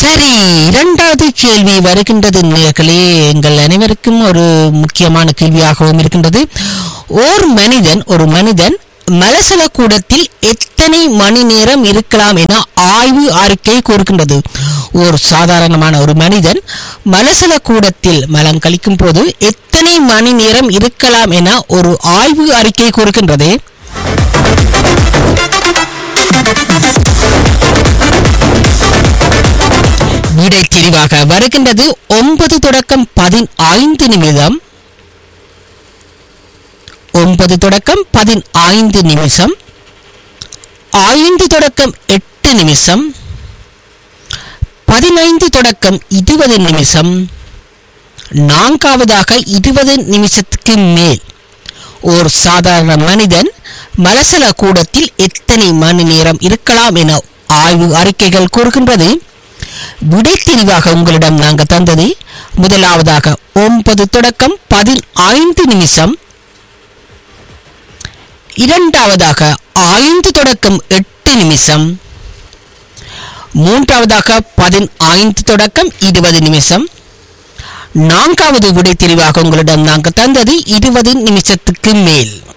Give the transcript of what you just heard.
சரி இரண்டாவது கேள்வி வருகின்றது நேயர்களே எங்கள் அனைவருக்கும் ஒரு முக்கியமான கேள்வியாகவும் இருக்கின்றது ஓர் மனிதன் ஒரு மனிதன் மலசல கூடத்தில் எத்தனை மணி நேரம் இருக்கலாம் என ஆய்வு அறிக்கை கூறுகின்றது ஒரு சாதாரணமான ஒரு மனிதன் மலசல கூடத்தில் மலம் கழிக்கும் போது எத்தனை மணி நேரம் இருக்கலாம் என ஒரு ஆய்வு அறிக்கை கூறுகின்றது விடை தெரிவாக வருகின்றது ஒன்பது தொடக்கம் பதினைந்து நிமிடம் ஒன்பது தொடக்கம் பதினைந்து நிமிஷம் ஐந்து தொடக்கம் எட்டு நிமிஷம் பதினைந்து தொடக்கம் இருபது நிமிஷம் நான்காவதாக இருபது நிமிஷத்துக்கு மேல் ஒரு சாதாரண மனிதன் மலசல கூடத்தில் எத்தனை மணி நேரம் இருக்கலாம் என ஆய்வு அறிக்கைகள் கூறுகின்றது விடை தெளிவாக உங்களிடம் நாங்கள் தந்தது முதலாவதாக ஒன்பது தொடக்கம் பதினைந்து நிமிஷம் இரண்டாவதாக ஐந்து தொடக்கம் எட்டு நிமிஷம் மூன்றாவதாக பதினைந்து தொடக்கம் இருபது நிமிஷம் நான்காவது விடை தெளிவாக உங்களிடம் நாங்கள் தந்தது இருபது நிமிஷத்துக்கு மேல்